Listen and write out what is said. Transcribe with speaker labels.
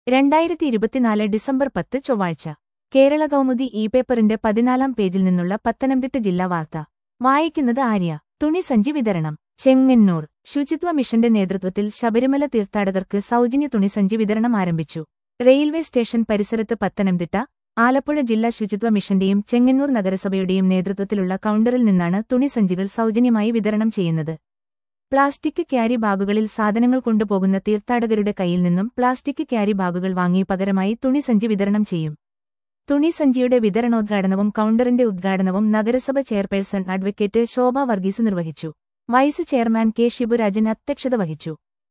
Speaker 1: രണ്ടായിരത്തി ഇരുപത്തിനാല് ഡിസംബർ പത്ത് ചൊവ്വാഴ്ച കേരള കൗമുദി ഇ പേപ്പറിന്റെ പതിനാലാം പേജിൽ നിന്നുള്ള പത്തനംതിട്ട ജില്ലാ വാർത്ത വായിക്കുന്നത് ആര്യ തുണിസഞ്ചി വിതരണം ചെങ്ങന്നൂർ ശുചിത്വ മിഷന്റെ നേതൃത്വത്തിൽ ശബരിമല തീർത്ഥാടകർക്ക് സൗജന്യ തുണിസഞ്ചി വിതരണം ആരംഭിച്ചു റെയിൽവേ സ്റ്റേഷൻ പരിസരത്ത് പത്തനംതിട്ട ആലപ്പുഴ ജില്ലാ ശുചിത്വ മിഷന്റെയും ചെങ്ങന്നൂർ നഗരസഭയുടെയും നേതൃത്വത്തിലുള്ള കൗണ്ടറിൽ നിന്നാണ് തുണിസഞ്ചികൾ സൗജന്യമായി വിതരണം ചെയ്യുന്നത് പ്ലാസ്റ്റിക് ക്യാരി ബാഗുകളിൽ സാധനങ്ങൾ കൊണ്ടുപോകുന്ന തീർത്ഥാടകരുടെ കയ്യിൽ നിന്നും പ്ലാസ്റ്റിക് ക്യാരി ബാഗുകൾ വാങ്ങി പകരമായി തുണിസഞ്ചി വിതരണം ചെയ്യും തുണിസഞ്ചിയുടെ വിതരണോദ്ഘാടനവും കൗണ്ടറിന്റെ ഉദ്ഘാടനവും നഗരസഭ ചെയർപേഴ്സൺ അഡ്വക്കേറ്റ് ശോഭ വർഗീസ് നിർവഹിച്ചു വൈസ് ചെയർമാൻ കെ ഷിബുരാജൻ അധ്യക്ഷത വഹിച്ചു